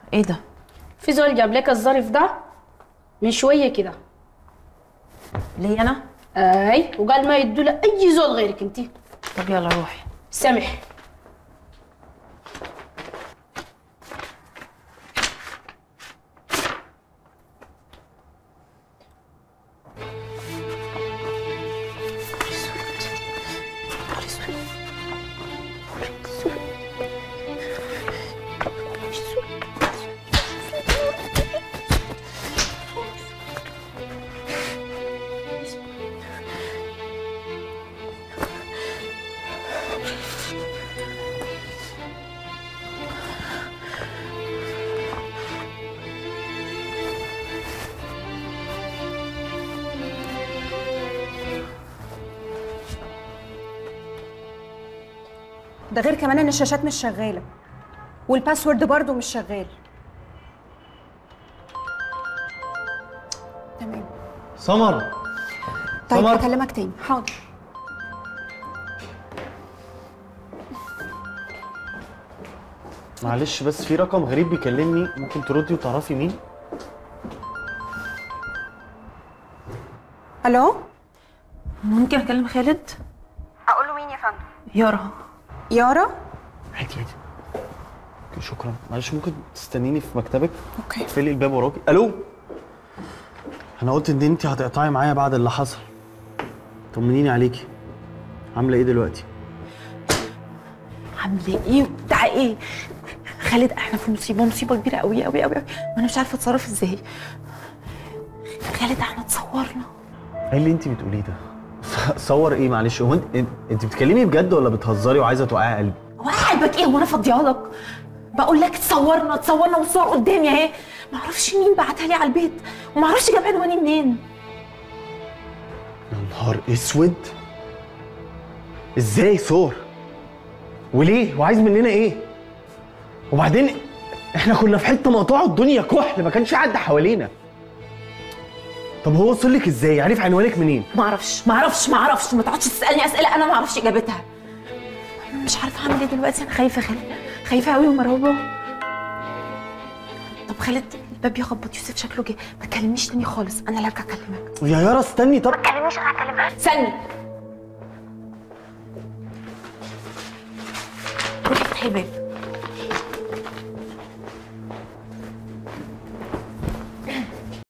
ايه ده في زول جاب لك الظرف ده من شويه كده ليه انا اي وقال ما يدوا لاي زول غيرك انت طب يلا روحي سامح ده غير كمان ان الشاشات مش شغاله والباسورد برضو مش شغال تمام سمر طيب سمر. هكلمك تاني حاضر معلش بس في رقم غريب بيكلمني ممكن تردي وتعرفي مين الو ممكن اكلم خالد اقول له مين يا فندم يارا يارا عادي عادي اوكي شكرا معلش ممكن تستنيني في مكتبك اوكي اقفلي الباب وراكي الو انا قلت ان انت هتقطعي معايا بعد اللي حصل طمنيني عليكي عامله ايه دلوقتي عامله ايه وبتاع ايه خالد احنا في مصيبه مصيبه كبيره قوي قوي قوي وانا مش عارفه اتصرف ازاي خالد احنا اتصورنا ايه اللي انت بتقوليه ده صور ايه معلش هو انت انت بتكلمي بجد ولا بتهزري وعايزه توقعي قلبي هو قلبك ايه وانا فاضيالك بقول لك اتصورنا اتصورنا والصور قدامي اهي ما اعرفش مين بعتها لي على البيت وما اعرفش جاب عنواني منين يا نهار اسود ازاي صور وليه وعايز مننا ايه وبعدين احنا كنا في حته مقطوعه الدنيا كحل ما كانش حد حوالينا طب هو وصل لك ازاي عارف عنوانك منين ما اعرفش ما اعرفش ما اعرفش ما تقعدش تسالني اسئله انا ما اعرفش اجابتها انا مش عارفه اعمل ايه دلوقتي انا خايفه خالد خايفه قوي ومرعوبه طب خالد الباب يخبط يوسف شكله جه ما تكلمنيش تاني خالص انا اللي هرجع اكلمك يا يارا استني طب تكلمنيش انا هكلمك استني روحي افتحي الباب